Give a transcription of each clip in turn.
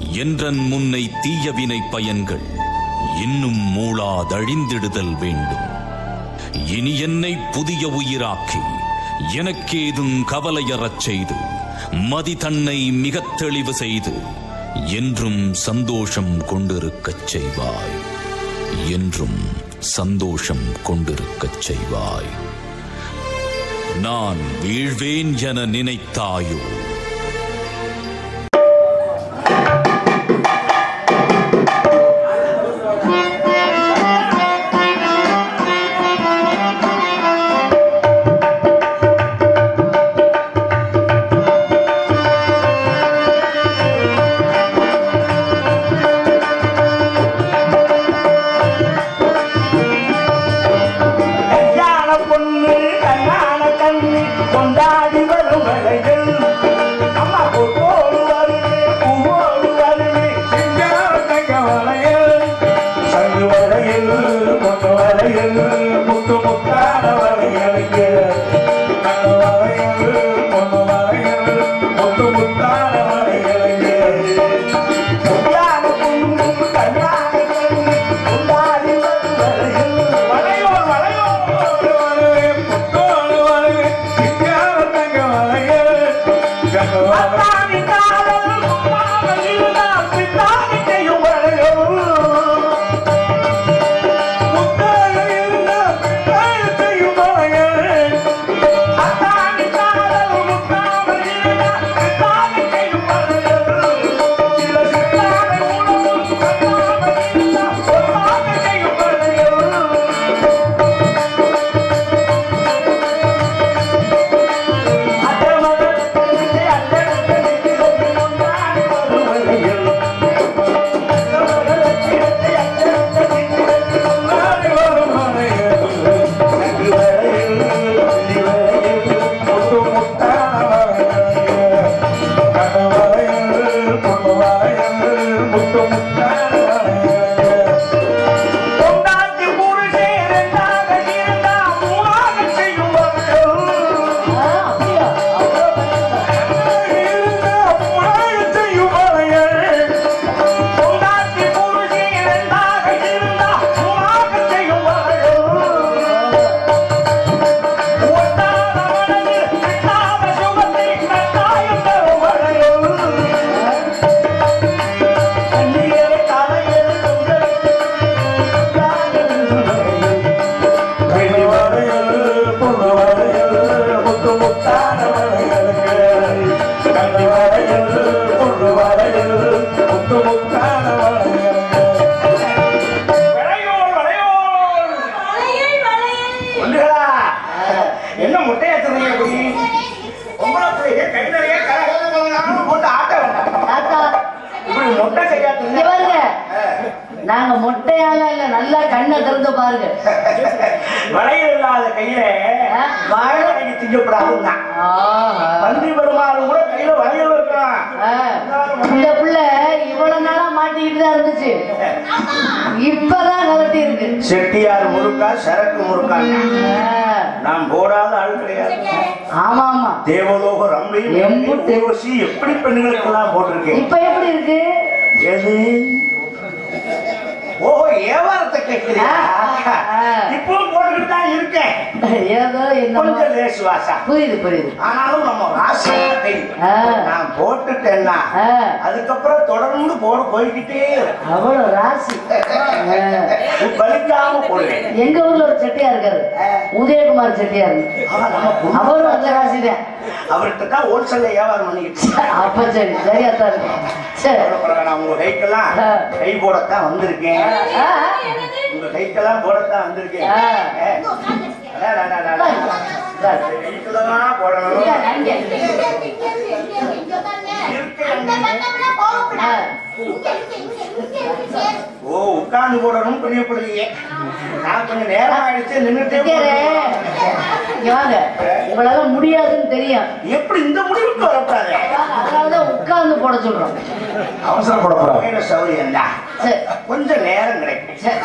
என்றன் முன்னை தீயவினை பயன்கள் இன்னும் மூளாதழிந்திடுதல் வேண்டும் இனி என்னை புதிய உயிராக்கி எனக்கேதும் கவலையறச் செய்து மதி தன்னை மிகத் தெளிவு செய்து என்றும் சந்தோஷம் கொண்டிருக்கச் செய்வாய் என்றும் சந்தோஷம் கொண்டிருக்கச் செய்வாய் நான் வீழ்வேன் என நினைத்தாயோ கல்யாண பொண்ணு கல்யாண கண்ணு கொண்டாடி வரும் வேளையில் அம்மா பொண்ணோடு வருது பூவோடு வருது சிங்கார தங்க வளையல் சங்கு வளையல் பொண்ணு வளையல் முத்து முத்தான வளையலுக்கு கண்ணு வளையல் பொண்ணு வளையல் முத்து முத்தான வளையலுக்கு கல்யாண பொண்ணு கல்யாண கண்ணு கொண்டாடி வரும் வேளையில் வளையோர் வளையோர் வளைவே புத்தோடு வளைவே சிங்கார தங்க வளையல் கண்ணு வளையல் காதல் முன்னாமல் இருந்தால் பின்னாடி செய்யும் வளையல் முத்தாடு இருந்தால் பின்னாடி செய்யும் வளையல் அத்தாடி காதல் முன்னாமல் இருந்தால் பின்னாடி செய்யும் வளையல் சில சித்தாரை உணவும் கண்ணாமல் இருந்தால் பொன்னாக செய்யும் வளையல் பொண்டாட்டி புருஷே ரெண்டாக இருந்தா மூணாக செய்யும் வளையல் என்ன முட்டையா சொன்னீங்க இப்படி பொம்பளை பிள்ளைங்க கை நிறைய கலகலகலகலன்னு போட்டு ஆட்ட வேண்டாம் தாத்தா இப்படி முட்டை இங்க செய்யாதீங்க பாருங்க நாங்க மொட்டையால இல்ல நல்லா கண்ணை திறந்து பாருங்க வளையல் இல்லாத கையில ஆ. வாழை கையை திங்கப்படாதுன்னா ஆஹா. பந்தி பெருமாள் கூட கையில வளையல் இருக்கலாம் ஆ. இந்த புள்ள இவ்வளவு நாளா மாட்டிக்கிட்டு தான் இருந்துச்சு இப்பதான் கலட்டி இருக்கு செட்டியார் முறுக்கா சரக்கு முறுக்கா ஆ. நான் போடாத ஆள் கிடையாது ஆமா ஆமா தேவலோக ரம்பி எம்புட்டு. ஊர்வசி எப்படி பெண்களுக்கெல்லாம் போட்டிருக்கேன் இப்ப எப்படி இருக்கு எது ஓ ஏவாரத்தை கேட்கிறியா ஆ, ஆ. இப்பவும் போட்டுக்கிட்டு தான் இருக்கேன் ஏதோ என்ன கொஞ்சம் லேசு வாசா புரியுது புரியுது ஆனாலும் நம்ம ராசி கை ஆ. நான் போட்டுட்டேன்னா ஆ. அதுக்கப்புறம் தொடர்ந்து போட போய்கிட்டே இருக்கும். அவ்வளவு ராசி ஆ. பலிக்காம போடுவேன் எங்க ஊர்ல ஒரு செட்டியா இருக்காரு உதயகுமார் செட்டியார் ஆனா நம்ம குடும்பம் அவரும் அந்த ராசி தான் அவர்கிட்ட தான் ஹோல்சேல்ல வியாபாரம் பண்ணிக்கிட்டு அப்ப சரி சரியா தான் இருக்கு சரி கவலைப்படாத, நான் உங்க கைக்கெல்லாம் ஆ. கை போடத்தான் வந்திருக்கேன் ஆ, உங்க கைக்கெல்லாம் போடத்தான் வந்திருக்கேன் ஆ. ஏ, அடா, அடா, அடா, அடா. ஆ. கைக்குள்ளதான் போடணும் இங்க, இங்க. ஆ. ஓ உட்கார்ந்து போடணும் பிரியப்படுவீங்க நான் கொஞ்சம் நேரம் ஆயிடுச்சு நின்றுட்டே சித்தியாரே, இங்க வாங்க உங்களால முடியாதுன்னு தெரியும் எப்படி இந்த முடிவுக்கு வரக்கூடாது அதனாலதான் உட்கார்ந்து போட சொல்றோம் அவசரப்படக்கூடாது வேற சௌரியம் தான் சரி கொஞ்சம் நேரம் கிடைக்கும் சரி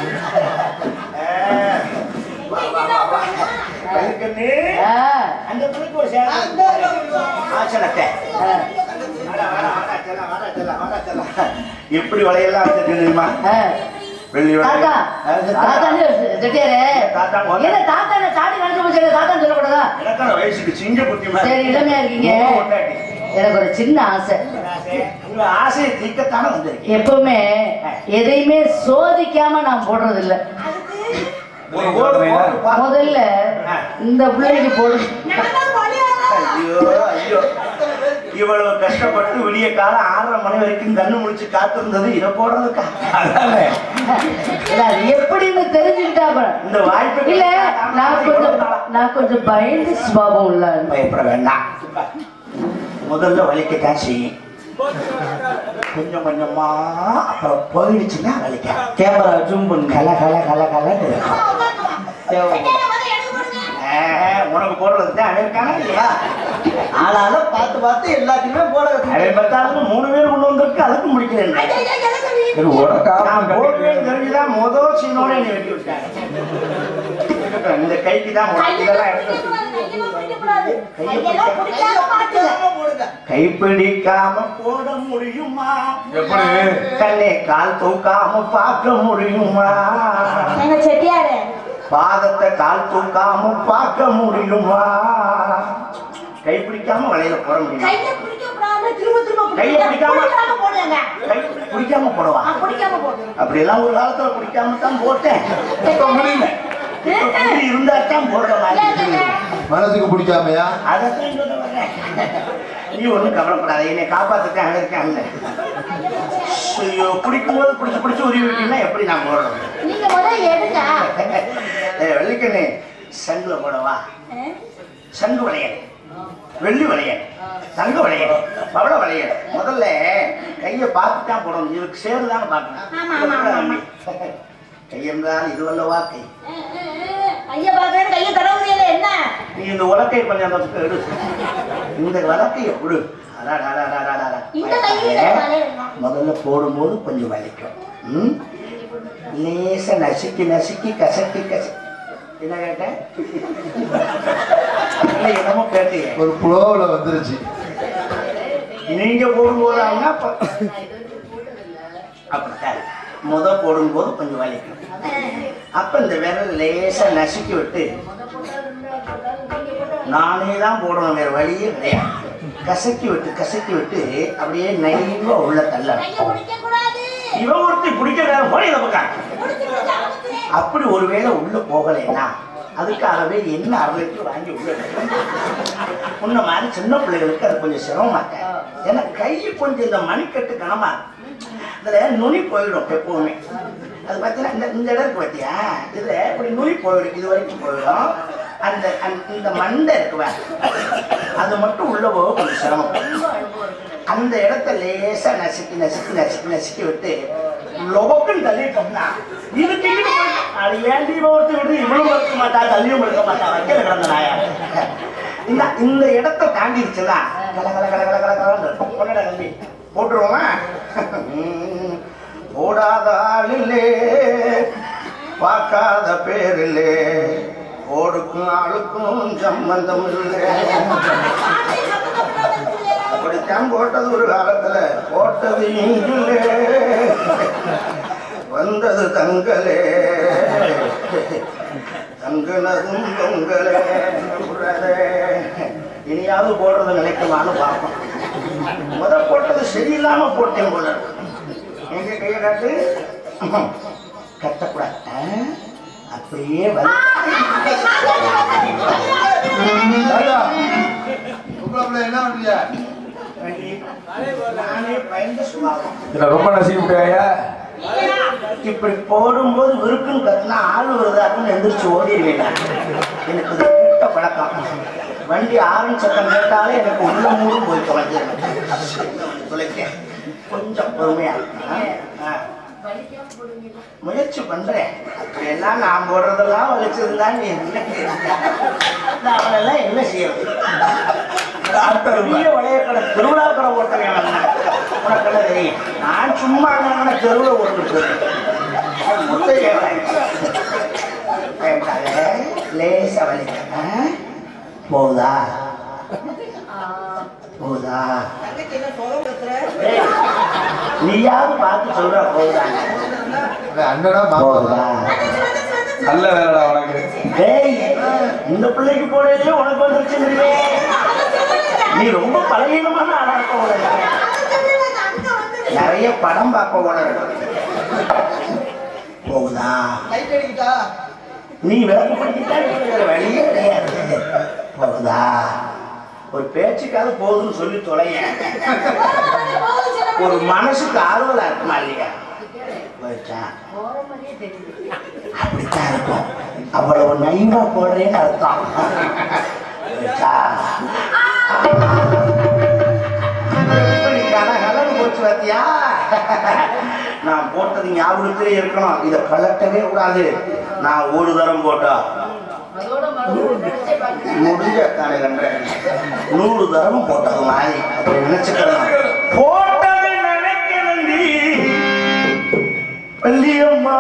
ஆ, வா, வா, வா, வா. கழுக்கண்ணு, ஆ, அந்த துணிக்கு ஒரு சேலை ஆசனத்தை ஆ. வாடா, வாடா, வாடா, செல்லம், வாடா, செல்லம், வாடா, செல்லம். எப்படி வளையெல்லாம் வச்சிருக்கு தெரியுமா ஆ. வெள்ளி தாத்தா வளையல் தாத்தான்னு செட்டியாரு தாத்தா, முதல்ல- என்ன தாத்தா என்ன தாடி நினைச்சு போச்சு தாத்தான்னு சொல்லக்கூடாதா எனக்கான வயசுக்கு சிங்க குட்டி மாதிரி. சரி இளமையா இருக்கீங்க ரொம்ப கொண்டாடி. எனக்கு ஒரு சின்ன ஆசை உங்க ஆசையை தீர்க்கத்தானே வந்திருக்கேன் எப்பவுமே எதையுமே சோதிக்காம நான் போடுறது இல்ல ஒரு ஓடு போட்டு பா- முதல்ல இந்த பிள்ளைக்கு போடு ஐயோ ஐயோ இவ்வளவு கஷ்டப்பட்டு விடிய காலம் ஆறரை மணி வரைக்கும் கண்ணு முடிச்சு காத்திருந்தது இதை போடுறதுக்கா அதானே இல்ல, அது எப்படின்னு தெரிஞ்சுக்கிட்டா அப்புறம். இந்த வாய்ப்பு இல்ல நான் கொஞ்சம் நான் கொஞ்சம் பயந்து சுபாவம் இல்ல பயப்பட வேண்டாம் முதல்ல வலிக்கத்தான் செய்யும் கொஞ்சம் கொஞ்சமா அப்புறம் போயிடுச்சுன்னா வலிக்க கேமரா ஜூம் பண்ணு கல கல கல கலன்னு இருக்கும். ஆஹ், உனக்கு போடுறது தான் அவன் இருக்கானா இல்லையா ஆனாலும் பார்த்து பார்த்து எல்லாத்தையுமே போட அவன் பார்த்தாலும் மூணு பேர் கொண்டு வந்திருக்கு அதுக்கும் முடிக்கிறேன் நான் போடுவேன்னு தெரிஞ்சுதான் முதல் சீனோட என்னை வெட்டி விட்டாங்க இருக்கட்டும், இந்த கைக்கு தான் உனக்கு இதெல்லாம் எடுத்து கைப்பிடிக்காம போட முடியுமா எப்படி கண்ணே கால் தூக்காம பார்க்க முடியுமா எங்க செட்டியாரு பாதத்தை கால் தூக்காம பார்க்க முடியுமா கைப்பிடிக்காம வளையல போட முடியும் கையை பிடிக்க கூடாது திரும்ப திரும்ப கையை பிடிக்காம- பிடிக்காம போடுங்க கை பிடிக்காம போடவா ஆ, பிடிக்காம போடுங்க அப்படியெல்லாம் ஒரு காலத்துல பிடிக்காம தான் போட்டேன் இப்ப முடியல இப்ப பிடி இருந்தா தான் போடுற மாதிரி இருக்குது. மனசுக்கு பிடிக்காமையா அதைத்தான் சொல்ல வர்றேன். நீ ஒண்ணும் கவலைப்படாத என்னை காப்பாத்துட்டேன் அங்க இருக்கேன் ஐயோ பிடிக்கும்போது பிடிச்சு பிடிச்சு உருவி விட்டீங்கன்னா எப்படி நான் போடுறது நீங்க முதல்ல எடுங்க ஏய், வெள்ளிக்கண்ணு சங்குல போடவா சங்கு வளையல் வெள்ளி வளையல் தங்க வளையல் பவள வளையல் முதல்ல கையை பார்த்து தான் போடணும் இதுக்கு சேரு தானே ஆமா, ஆமா, ஆமா, ஆமா. பார்க்கணும் கையென்றால் இது வல்லவா கை ஐயா பாக்குறேன் கையை தடவுறீங்க என்ன நீ இந்த உலக்கை கொஞ்சம் அந்த பக்கம் எடு இந்த வழக்கையை கொடு அடாடாடாடாடாடா. இந்த கையில வளையல் முதல்ல போடும்போது கொஞ்சம் வலிக்கும் ம்? லேசா நசுக்கி நசுக்கி கசக்கி கச என்ன கேட்டேன் இல்லை, என்னமோ கேட்டீங்க ஒரு புலோவில் வந்துருச்சு நீங்க போடும்போது ஆகுனா அப்ப- அப்படித்தான் முத போடும்போது கொஞ்சம் வலிக்கும் அப்ப இந்த விரல் லேசா நசுக்கி விட்டு நானே தான் போடணும் வேற வழியே கிடையாது கசக்கி விட்டு கசக்கி விட்டு அப்படியே நைவா உள்ள தள்ள கையை பிடிக்க கூடாது இவன் ஒருத்தி பிடிக்க வேற போய் இதை பக்கம் பிடிச்சு பிடிச்சு அமுக்குறேன். அப்படி ஒருவேளை உள்ள போகலைன்னா அதுக்காகவே என்ன அரை லிட்டர் வாங்கி உள்ள வைக்கணும். முன்ன மாதிரி சின்ன பிள்ளைகளுக்கு அது கொஞ்சம் சிரமமாட்டேன் ஏன்னா கை கொஞ்சம் இந்த மணிக்கட்டு கனமா இருக்கு. இதுல நுனி போயிடும் எப்பவுமே அது பார்த்தீங்கன்னா இந்த இந்த இடம் இருக்கு பார்த்தியா இதுல இப்படி நுனி போயிடும் இது வரைக்கும் போயிடும் அந்த அந்த- இந்த மண்டை இருக்கு பாரு. அது மட்டும் உள்ள போக கொஞ்சம் சிரமம் அந்த இடத்த லேசா நசுக்கி நசுக்கி நசுக்கி நசுக்கி விட்டு லொபக்குன்னு தள்ளிட்டோம்னா இதுக்கு இங்கிட்டு போயிட்டு, அது ஏன்டி ஒருத்தி விட்டு இவளும் இருக்க மாட்டா தள்ளியும் இருக்க மாட்டா வைக்கல கிடந்த நாயா இந்த இந்த இடத்த தாண்டிடுச்சுன்னா கல கல கல கல கல கலன்னு இருக்கும். பொண்ணடா தம்பி போட்டுருவோமா ம், போடாத ஆளில்லே பார்க்காத பேரில்லே ஓடுக்கும் ஆளுக்கும் சம்பந்தம் இல்லை அப்படித்தான் போட்டது ஒரு காலத்துல போட்டது இங்கிலே வந்தது தங்களே தங்கினதும் தொங்கலே உறவே. இனியாவது போடுறது நினைக்கலான்னு பார்ப்போம் முத போட்டது சரியில்லாம போட்டேன் போல இருக்கு. எங்க கையை காட்டு கட்டக்கூடாது ஆ? அப்படியே வந்து தாத்தா, உங்களை என்ன பண்றீங்க நானே பயந்து சுபாவம் இதுல ரொம்ப நசிக்கிட்டாயா இப்படி போடும்போது விருக்குன்னு கத்துனா ஆள் வருதாக்குன்னு எந்திரிச்சு ஓடிடுவேன் நான். எனக்கு இது கிட்ட பழக்கம் வண்டி ஆரன் சத்தம் கேட்டாலே எனக்கு உள்ள மூடு போய் தொலைஞ்சிருவேன் தொலைக்க கொஞ்சம் பொறுமையா இருக்கணும். ஆ. முயற்சி பண்றேன் அப்படியெல்லாம் நான் போடுறதெல்லாம் வலிச்சதுதான் நீ என்ன கேட்க? நான் அவனெல்லாம் என்ன செய்யறது பெரிய வளையக்கடை திருவிழா கடை ஓட்டவே வந்தேன் உனக்கெல்லாம் தெரியும் நான் சும்மா அங்கே தெருவில் ஓட்டுட்டு முத்தைய லேசா வலிக்க ஆ? போகுதா போகுதா ஏய், நீயாவது பார்த்து சொல்ற போகுதாங்க அவன் அண்ணனா மாமா போகுதா நல்ல வேலைடா உனக்கு டேய் இந்த பிள்ளைக்கு போடையிலே உனக்கு வந்துருச்சுங்கிறியே நீ ரொம்ப பலகீனமான ஆளா இருக்க போல இருக்கு. நிறைய படம் பார்க்க போல இருக்கு. போகுதா லைட் அடிக்கிட்டா நீ விளக்கு படிக்கிட்டா வேற வழியே கிடையாது போகுதா ஒரு பேச்சுக்காவது போதும்னு சொல்லி தொலைங்க ஒரு மனசுக்கு ஆறுதலா இருக்குமா இல்லையா போயிடுச்சா அப்படித்தான் இருக்கும் அவ்வளவு நைவா போடுறேன்னு அர்த்தம் போயிடுச்சா? இப்படி கலகலன்னு போச்சு பாத்தியா நான் போட்டது ஞாபகத்திலே இருக்கணும் இதை கலட்டவே கூடாது நான் ஒரு தரம் போட்டா அதோட மறுபடியும் நினைச்சே பார்க்கிறேன். முடிஞ்ச தானே கண்டேன் நூறு தரம் போட்டது மாதிரி அப்படி நினைச்சுக்கணும் போட்டது நினைக்கணும் நீ வள்ளியம்மா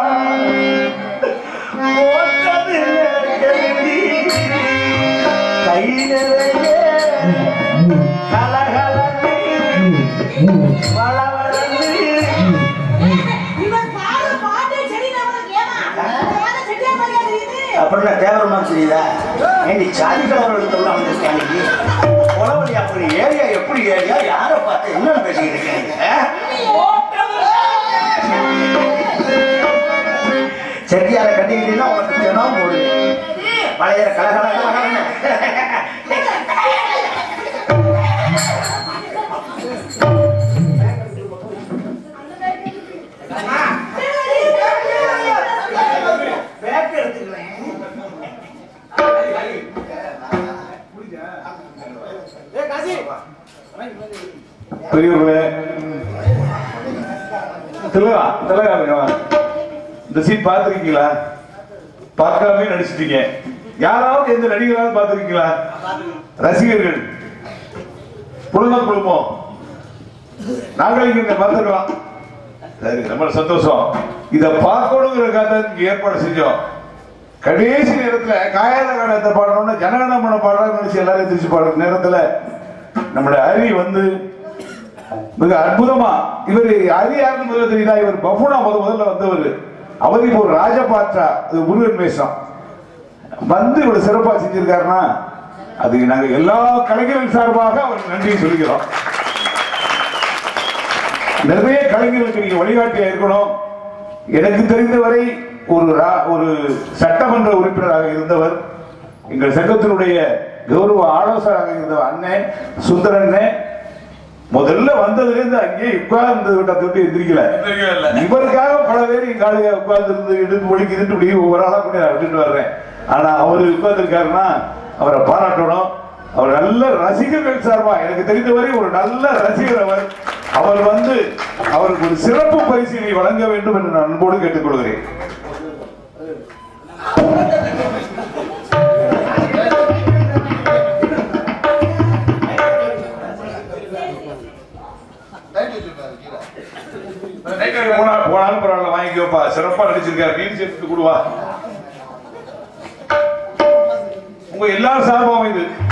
போட்டது நினைக்கணும் நீ கை நிறைய கலகலன்னு வளவளன்னு இவன் பாரு பாட்டு செடி நம்மளுக்கு ஏமா செடியா மாதிரியா தெரியுது அப்படின்னா தேவரமா தெரியுதா ஏண்டி சாதி கலவரத்துலாம் வந்திருக்கேன் இன்னைக்கு குளவழி அப்படி ஏரியா எப்படி ஏரியா யாரை பார்த்து என்னன்னு பேசிக்கிட்டு இருக்கீங்க செட்டியார கட்டிக்கிட்டீங்கன்னா உனக்கு தினம் போடுது பழைய கலகல கலகலன்னு பேக் எடுத்துக்கிறேன் பெரியவர்களே திலகா திலகா இருக்கா? இந்த சீன் பார்த்திருக்கீங்களா பார்க்காம நடிச்சிட்டீங்க யாராவது எந்த நடிகராவது பார்த்திருக்கீங்களா ரசிகர்கள் குடும்ப குடும்பம் நாங்கள் இங்க பார்த்துக்கலாம் சரி ரொம்ப சந்தோஷம் இத பார்க்கணுங்கிறதுக்காக இங்க ஏற்பாடு செஞ்சோம் கடைசி நேரத்துல காயாத காலத்தை பாடணும்னு ஜனகணமன பாடுறாங்க நினைச்சு எல்லாரும் எந்திரிச்சு பாடுற நேரத்துல நம்முடைய அரி வந்து மிக அற்புதமா இவர் அரி யாருன்னு முதல்ல தெரியுதா இவர் பஃபுனா முத முதல்ல வந்தவர் அவர் இப்போ ஒரு ராஜபாற்றா இது முருகன் வேஷம் வந்து இவ்வளவு சிறப்பா செஞ்சிருக்காருன்னா அதுக்கு நாங்க எல்லா கலைஞர்கள் சார்பாக அவருக்கு நன்றி சொல்லிக்கிறோம் நிறைய கலைஞர்களுக்கு நீங்க வழிகாட்டியா இருக்கணும் எனக்கு தெரிந்தவரை ஒரு ரா- ஒரு சட்டமன்ற உறுப்பினராக இருந்தவர் எங்கள் சங்கத்தினுடைய கௌரவ ஆலோசகராக இருந்தவர் அண்ணன் சுந்தரண்ணே முதல்ல வந்ததுல இருந்து அங்கேயே உட்கார்ந்து விட்ட தொட்டு எந்திரிக்கல இவருக்காக பல பேர் எங்க ஆளுங்க உட்கார்ந்து இருந்து இடுப்பு ஒழிக்கு இதுட்டு இப்படி ஒரு ஆளா கூட நான் விட்டுட்டு வர்றேன் ஆனா அவரு உட்கார்ந்துருக்காருன்னா அவரை பாராட்டணும் அவர் நல்ல ரசிகர்கள் சார்பா எனக்கு தெரிந்தவரை ஒரு நல்ல ரசிகர் அவர் அவர் வந்து அவருக்கு ஒரு சிறப்பு பரிசினை வழங்க வேண்டும் என்று நான் அன்போடு கேட்டுக்கொள்கிறேன் லைட் வச்சிருக்காரு கீழே நைட்டு போனா போனாலும் பரவாயில்ல வாங்கிக்கோப்பா சிறப்பா நடிச்சிருக்காரு நீ சேர்த்து கொடுவா உங்க எல்லா சார்பாகவும் இது